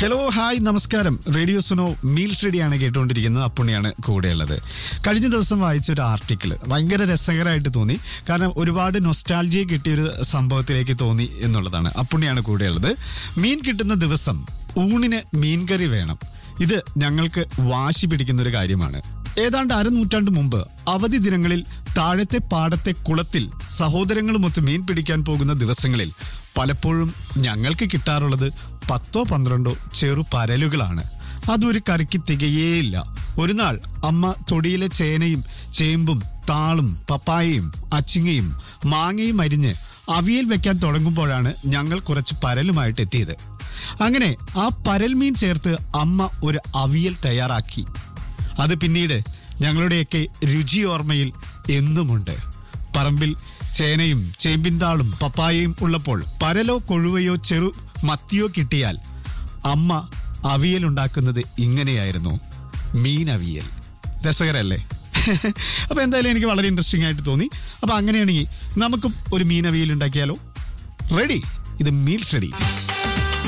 hello hi നമസ്കാരം radio Suno meals റെഡിയാണ് കേട്ടുകൊണ്ടിരിക്കുന്നത് അപ്പുണ്ണിയാണ് കൂടെയുള്ളത് കഴിഞ്ഞ ദിവസം വായിച്ച ഒരു ആർട്ടിക്കിൾ ഭയങ്കര രസകരമായിട്ട് തോന്നി കാരണം ഒരുപാട് നൊസ്റ്റാൾജിയ കിട്ടിയൊരു സംഭവത്തിലേക്ക് തോന്നി എന്നുള്ളതാണ് അപ്പുണ്ണിയാണ് കൂടെയുള്ളത് മീൻ കിട്ടുന്ന ദിവസം ഊണിന് മീൻകറി വേണം ഇത് ഞങ്ങൾക്ക് വാശി പിടിക്കുന്ന ഒരു കാര്യമാണ് ഏതാണ്ട് അരനൂറ്റാണ്ട് മുമ്പ് അവധി ദിനങ്ങളിൽ താഴത്തെ പാടത്തെ കുളത്തിൽ സഹോദരങ്ങളുമൊത്ത് മീൻ പിടിക്കാൻ പോകുന്ന ദിവസങ്ങളിൽ പലപ്പോഴും ഞങ്ങൾക്ക് കിട്ടാറുള്ളത് പത്തോ പന്ത്രണ്ടോ ചെറു പരലുകളാണ് അതൊരു കറിക്ക് തികയേയില്ല ഒരു നാൾ അമ്മ തൊടിയിലെ ചേനയും ചേമ്പും താളും പപ്പായയും അച്ചിങ്ങയും മാങ്ങയും അരിഞ്ഞ് അവിയൽ വെക്കാൻ തുടങ്ങുമ്പോഴാണ് ഞങ്ങൾ കുറച്ച് പരലുമായിട്ട് എത്തിയത് അങ്ങനെ ആ പരൽമീൻ ചേർത്ത് അമ്മ ഒരു അവിയൽ തയ്യാറാക്കി അത് പിന്നീട് ഞങ്ങളുടെയൊക്കെ രുചി ഓർമ്മയിൽ എന്നുമുണ്ട് പറമ്പിൽ ചേനയും ചേമ്പിൻതാളും പപ്പായയും ഉള്ളപ്പോൾ പരലോ കൊഴുവയോ ചെറു മത്തിയോ കിട്ടിയാൽ അമ്മ അവിയൽ ഉണ്ടാക്കുന്നത് ഇങ്ങനെയായിരുന്നു മീൻ അവിയൽ രസകരല്ലേ അപ്പൊ എന്തായാലും എനിക്ക് വളരെ ഇൻട്രസ്റ്റിംഗ് ആയിട്ട് തോന്നി അപ്പൊ അങ്ങനെയാണെങ്കിൽ നമുക്കും ഒരു മീൻ അവിയൽ ഉണ്ടാക്കിയാലോ റെഡി ഇത് മീൽസ് റെഡി